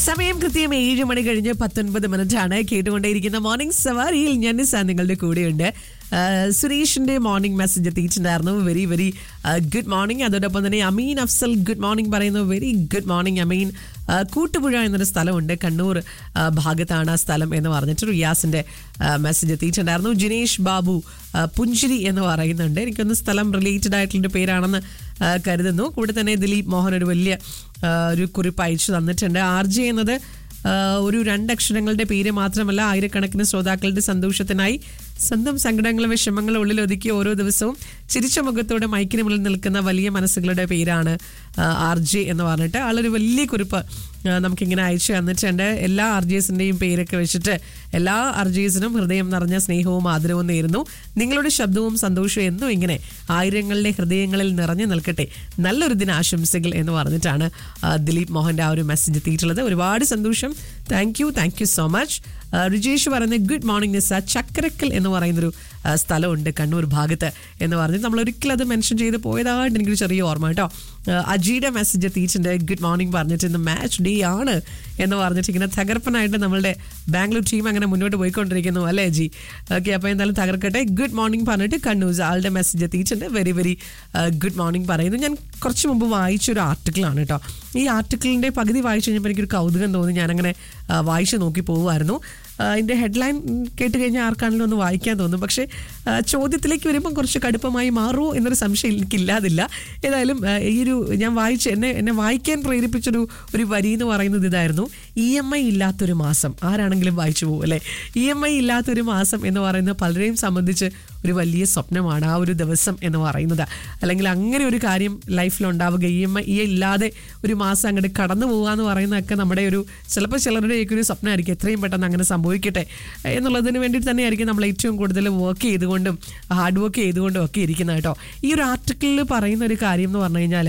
സമയം കൃത്യം ഏഴ് മണി കഴിഞ്ഞ് പത്തൊൻപത് മിനിറ്റ് ആണ് കേട്ടുകൊണ്ടേയിരിക്കുന്ന മോർണിംഗ് സവാരിയിൽ ഞാൻ നിസ്സാ നിങ്ങളുടെ കൂടെയുണ്ട് ആ, സുരേഷിന്റെ മോർണിംഗ് മെസ്സേജ് എത്തിയിട്ടുണ്ടായിരുന്നു വെരി വെരി ഗുഡ് മോർണിംഗ് അതോടൊപ്പം തന്നെ അമീൻ അഫ്സൽ ഗുഡ് മോർണിംഗ് പറയുന്നു വെരി ഗുഡ് മോർണിംഗ് അമീൻ ആ, കൂട്ടുപുഴ എന്നൊരു സ്ഥലമുണ്ട് കണ്ണൂർ ആ, ഭാഗത്താണ് ആ സ്ഥലം എന്ന് പറഞ്ഞിട്ട് റിയാസിന്റെ മെസ്സേജ് എത്തിയിട്ടുണ്ടായിരുന്നു ജിനേഷ് ബാബു ആ, പുഞ്ചിരി എന്ന് പറയുന്നുണ്ട് എനിക്കൊന്ന് സ്ഥലം റിലേറ്റഡ് ആയിട്ടുള്ള പേരാണെന്ന് ആ, കരുതുന്നു കൂടെ തന്നെ ദിലീപ് മോഹൻ ഒരു വലിയ ആ, ഒരു കുറിപ്പ് അയച്ചു തന്നിട്ടുണ്ട് ആർ ജെ എന്നത് ആ, ഒരു രണ്ടക്ഷരങ്ങളുടെ പേര് മാത്രമല്ല ആയിരക്കണക്കിന് ശ്രോതാക്കളുടെ സന്തോഷത്തിനായി സ്വന്തം സങ്കടങ്ങളും വിഷമങ്ങളും ഉള്ളിൽ ഒതുക്കി ഓരോ ദിവസവും ചിരിച്ച മുഖത്തോടെ മൈക്കിന് മുന്നിൽ നിൽക്കുന്ന വലിയ മനസ്സുകളുടെ പേരാണ് ആർ ജെ എന്ന് പറഞ്ഞിട്ട് ആളൊരു വലിയ കുറിപ്പ് ആ, നമുക്കിങ്ങനെ അയച്ചു തന്നിട്ടുണ്ട് എല്ലാ ആർ ജി എസിൻ്റെയും പേരൊക്കെ വെച്ചിട്ട് എല്ലാ ആർ ജി എസിനും ഹൃദയം നിറഞ്ഞ സ്നേഹവും ആദരവും നേരുന്നു നിങ്ങളുടെ ശബ്ദവും സന്തോഷവും എന്നും ഇങ്ങനെ ആയിരങ്ങളുടെ ഹൃദയങ്ങളിൽ നിറഞ്ഞു നിൽക്കട്ടെ നല്ലൊരു ദിന ആശംസകൾ എന്ന് പറഞ്ഞിട്ടാണ് ആ, ദിലീപ് മോഹന്റെ ആ ഒരു മെസ്സേജ് എത്തിയിട്ടുള്ളത് ഒരുപാട് സന്തോഷം thank you thank you so much ആ, രുചേഷ് പറയുന്നത് ഗുഡ് മോർണിംഗ് നിസ ചക്കരക്കൽ എന്ന് പറയുന്നൊരു ആ, സ്ഥലമുണ്ട് കണ്ണൂർ ഭാഗത്ത് എന്ന് പറഞ്ഞ് നമ്മൾ ഒരിക്കലും അത് മെൻഷൻ ചെയ്ത് പോയതായിട്ട് എനിക്കൊരു ചെറിയ ഓർമ്മ കേട്ടോ ആ, അജിയുടെ മെസ്സേജ് എത്തിയിട്ടുണ്ട് ഗുഡ് മോർണിംഗ് പറഞ്ഞിട്ട് ഇന്ന് മാച്ച് ഡേ ആണ് എന്ന് പറഞ്ഞിട്ട് ഇങ്ങനെ തകർപ്പനായിട്ട് നമ്മളുടെ ബാംഗ്ലൂർ ടീം അങ്ങനെ മുന്നോട്ട് പോയിക്കൊണ്ടിരിക്കുന്നു അല്ലേ അജി ഓക്കെ അപ്പോൾ എന്തായാലും തകർക്കട്ടെ ഗുഡ് മോർണിംഗ് പറഞ്ഞിട്ട് കണ്ണൂർ ആളുടെ മെസ്സേജ് എത്തിയിട്ടുണ്ട് വെരി വെരി ഗുഡ് മോർണിംഗ് പറയുന്നു ഞാൻ കുറച്ച് മുമ്പ് വായിച്ച ഒരു ആർട്ടിക്കിളാണ് കേട്ടോ ഈ ആർട്ടിക്കിളിൻ്റെ പകുതി വായിച്ചു കഴിഞ്ഞപ്പോൾ എനിക്കൊരു കൗതുകം തോന്നി ഞാനങ്ങനെ ആ, വായിച്ച് നോക്കി പോകുമായിരുന്നു അതിൻ്റെ ഹെഡ്ലൈൻ കേട്ട് കഴിഞ്ഞാൽ ആർക്കാണെങ്കിലും ഒന്ന് വായിക്കാൻ തോന്നും പക്ഷേ ആ, ചോദ്യത്തിലേക്ക് വരുമ്പോൾ കുറച്ച് കടുപ്പമായി മാറുമോ എന്നൊരു സംശയം എനിക്കില്ലാതില്ല ഏതായാലും ആ, ഈ ഒരു ഞാൻ വായിച്ച് എന്നെ എന്നെ വായിക്കാൻ പ്രേരിപ്പിച്ചൊരു ഒരു വരി എന്ന് പറയുന്നത് ഇതായിരുന്നു ഇ എം ഐ ഇല്ലാത്തൊരു മാസം ആരാണെങ്കിലും വായിച്ചു പോകും അല്ലേ ഇ എം ഐ ഇല്ലാത്തൊരു മാസം എന്ന് പറയുന്നത് പലരെയും സംബന്ധിച്ച് ഒരു വലിയ സ്വപ്നമാണ് ആ ഒരു ദിവസം എന്ന് പറയുന്നത് അല്ലെങ്കിൽ അങ്ങനെ ഒരു കാര്യം ലൈഫിൽ ഉണ്ടാവുക ഇ എം ഐ ഇല്ലാതെ ഒരു മാസം അങ്ങോട്ട് കടന്നു പോകുക എന്ന് പറയുന്നതൊക്കെ നമ്മുടെ ഒരു ചിലപ്പോൾ ചിലരുടെയൊക്കെ ഒരു സ്വപ്നമായിരിക്കും എത്രയും പെട്ടെന്ന് അങ്ങനെ സംഭവിക്കട്ടെ എന്നുള്ളതിന് വേണ്ടിയിട്ട് തന്നെയായിരിക്കും നമ്മൾ ഏറ്റവും കൂടുതൽ വർക്ക് ചെയ്തുകൊണ്ടും ഹാർഡ് വർക്ക് ചെയ്തുകൊണ്ടും ഒക്കെ ഇരിക്കുന്നത് കേട്ടോ ഈ ഒരു ആർട്ടിക്കിളിൽ പറയുന്ന ഒരു കാര്യം എന്ന് പറഞ്ഞു കഴിഞ്ഞാൽ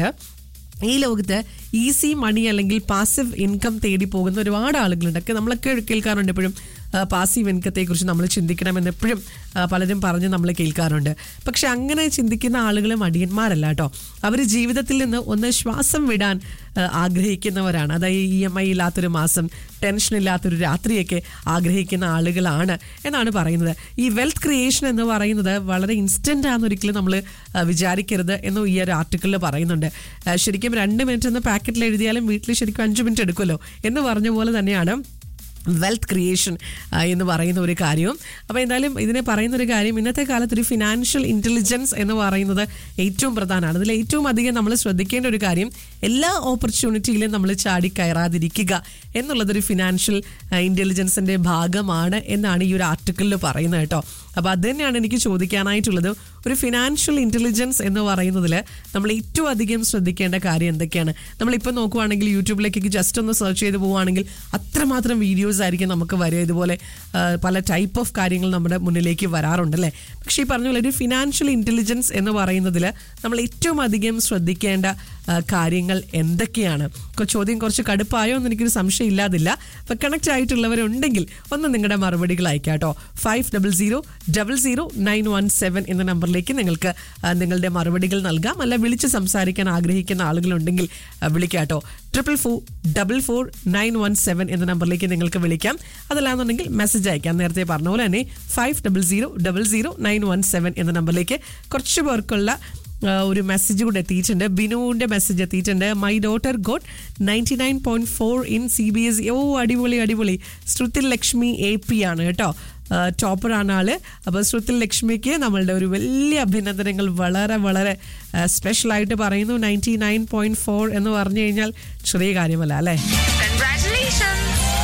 ഈ ലോകത്ത് ഈസി മണി അല്ലെങ്കിൽ പാസീവ് ഇൻകം തേടി പോകുന്ന ഒരുപാട് ആളുകളുണ്ട് ഒക്കെ നമ്മളൊക്കെ കേൾക്കാറുണ്ട് എപ്പോഴും പാസീവ് ഇൻകത്തെക്കുറിച്ച് നമ്മൾ ചിന്തിക്കണമെന്ന് എപ്പോഴും ആ, പലരും പറഞ്ഞ് നമ്മൾ കേൾക്കാറുണ്ട് പക്ഷെ അങ്ങനെ ചിന്തിക്കുന്ന ആളുകൾ മടിയന്മാരല്ല കേട്ടോ അവർ ജീവിതത്തിൽ നിന്ന് ഒന്ന് ശ്വാസം വിടാൻ ആ, ആഗ്രഹിക്കുന്നവരാണ് അതായത് ഇ എം ഐ ഇല്ലാത്തൊരു മാസം ടെൻഷൻ ഇല്ലാത്തൊരു രാത്രിയൊക്കെ ആഗ്രഹിക്കുന്ന ആളുകളാണ് എന്നാണ് പറയുന്നത് ഈ വെൽത്ത് ക്രിയേഷൻ എന്ന് പറയുന്നത് വളരെ ഇൻസ്റ്റന്റ് ആണെന്ന് ഒരിക്കലും നമ്മൾ വിചാരിക്കരുത് എന്ന് ഈ ഒരു ആർട്ടിക്കിളിൽ പറയുന്നുണ്ട് ആ, ശരിക്കും രണ്ട് മിനിറ്റ് എന്ന് പാക്കറ്റിൽ എഴുതിയാലും വീട്ടിൽ ശരിക്കും അഞ്ച് മിനിറ്റ് എടുക്കുമല്ലോ എന്ന് പറഞ്ഞ പോലെ തന്നെയാണ് വെൽത്ത് ക്രിയേഷൻ എന്ന് പറയുന്ന ഒരു കാര്യവും അപ്പോൾ എന്തായാലും ഇതിനെ പറയുന്ന ഒരു കാര്യം ഇന്നത്തെ കാലത്ത് ഒരു ഫിനാൻഷ്യൽ ഇൻ്റലിജൻസ് എന്ന് പറയുന്നത് ഏറ്റവും പ്രധാനമാണ് അതിൽ ഏറ്റവും അധികം നമ്മൾ ശ്രദ്ധിക്കേണ്ട ഒരു കാര്യം എല്ലാ ഓപ്പർച്യൂണിറ്റിയിലും നമ്മൾ ചാടി കയറാതിരിക്കുക എന്നുള്ളതൊരു ഫിനാൻഷ്യൽ ഇൻ്റലിജൻസിൻ്റെ ഭാഗമാണ് എന്നാണ് ഈ ഒരു ആർട്ടിക്കിളിൽ പറയുന്നത് കേട്ടോ അപ്പോൾ അത് തന്നെയാണ് എനിക്ക് ചോദിക്കാനായിട്ടുള്ളത് ഒരു ഫിനാൻഷ്യൽ ഇൻ്റലിജൻസ് എന്ന് പറയുന്നതിൽ നമ്മൾ ഏറ്റവും അധികം ശ്രദ്ധിക്കേണ്ട കാര്യം എന്തൊക്കെയാണ് നമ്മളിപ്പോൾ നോക്കുവാണെങ്കിൽ യൂട്യൂബിലേക്കൊക്കെ ജസ്റ്റ് ഒന്ന് സെർച്ച് ചെയ്ത് പോവുകയാണെങ്കിൽ അത്രമാത്രം വീഡിയോസ് ആയിരിക്കും നമുക്ക് വരിക ഇതുപോലെ ആ, പല ടൈപ്പ് ഓഫ് കാര്യങ്ങൾ നമ്മുടെ മുന്നിലേക്ക് വരാറുണ്ട് അല്ലേ പക്ഷേ ഈ പറഞ്ഞ പോലെ ഒരു ഫിനാൻഷ്യൽ ഇൻ്റലിജൻസ് എന്ന് പറയുന്നതിൽ നമ്മൾ ഏറ്റവും അധികം ശ്രദ്ധിക്കേണ്ട ആ, കാര്യങ്ങൾ എന്തൊക്കെയാണ് കൊ- ചോദ്യം കുറച്ച് കടുപ്പായോ എന്ന് എനിക്കൊരു സംശയം ഇല്ലാതില്ല അപ്പോൾ കണക്ട് ആയിട്ടുള്ളവരുണ്ടെങ്കിൽ ഒന്ന് നിങ്ങളുടെ മറുപടികൾ അയക്കാം കേട്ടോ five double zero double zero nine one seven എന്ന നമ്പറിലേക്ക് നിങ്ങൾക്ക് ആ, നിങ്ങളുടെ മറുപടികൾ നൽകാം അല്ല വിളിച്ച് സംസാരിക്കാൻ ആഗ്രഹിക്കുന്ന ആളുകളുണ്ടെങ്കിൽ ആ, വിളിക്കാം കേട്ടോ triple four double four nine one seven എന്ന നമ്പറിലേക്ക് നിങ്ങൾക്ക് വിളിക്കാം അതല്ലാന്നുണ്ടെങ്കിൽ മെസ്സേജ് അയക്കാം നേരത്തെ പറഞ്ഞ പോലെ തന്നെ five double zero double zero nine one seven എന്ന നമ്പറിലേക്ക് കുറച്ച് പേർക്കുള്ള ആ, ഒരു മെസ്സേജ് കൂടെ എത്തിയിട്ടുണ്ട് ബിനുവിന്റെ മെസ്സേജ് എത്തിയിട്ടുണ്ട് my daughter got ninety nine point four in C B S oh അടിപൊളി അടിപൊളി ശ്രുതിൽ ലക്ഷ്മി എ പി ആണ് കേട്ടോ ടോപ്പറാണ് ആള് അപ്പോൾ ശ്രുതിൽ ലക്ഷ്മിക്ക് നമ്മളുടെ ഒരു വലിയ അഭിനന്ദനങ്ങൾ വളരെ വളരെ സ്പെഷ്യലായിട്ട് പറയുന്നു നയൻറ്റി നയൻ പോയിന്റ് ഫോർ എന്ന് പറഞ്ഞു കഴിഞ്ഞാൽ ചെറിയ കാര്യമല്ല അല്ലേ Congratulations!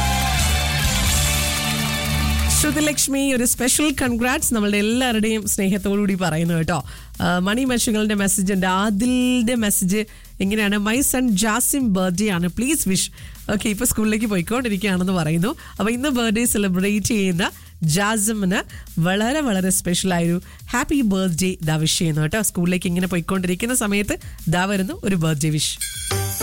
ശ്രുതിലക്ഷ്മി ഒരു സ്പെഷ്യൽ കൺഗ്രാറ്റ്സ് നമ്മളുടെ എല്ലാവരുടെയും സ്നേഹത്തോടുകൂടി പറയുന്നു കേട്ടോ ആ, മണി മച്ചുകളുടെ മെസ്സേജ് ഉണ്ട് ആദിലിന്റെ മെസ്സേജ് എങ്ങനെയാണ് മൈ സൺ ജാസിം ബർത്ത്ഡേ ആണ് പ്ലീസ് വിഷ് ഓക്കെ ഇപ്പൊ സ്കൂളിലേക്ക് പോയിക്കൊണ്ടിരിക്കുകയാണെന്ന് പറയുന്നു അപ്പൊ ഇന്ന് ബർത്ത്ഡേ സെലിബ്രേറ്റ് ചെയ്യുന്ന ജാസിമിന് വളരെ വളരെ സ്പെഷ്യൽ ആയൊരു ഹാപ്പി ബർത്ത്ഡേ ദാ വിഷ് ചെയ്യുന്നു കേട്ടോ സ്കൂളിലേക്ക് ഇങ്ങനെ പോയിക്കൊണ്ടിരിക്കുന്ന സമയത്ത് ദാ വരുന്നു ഒരു ബർത്ത്ഡേ വിഷ്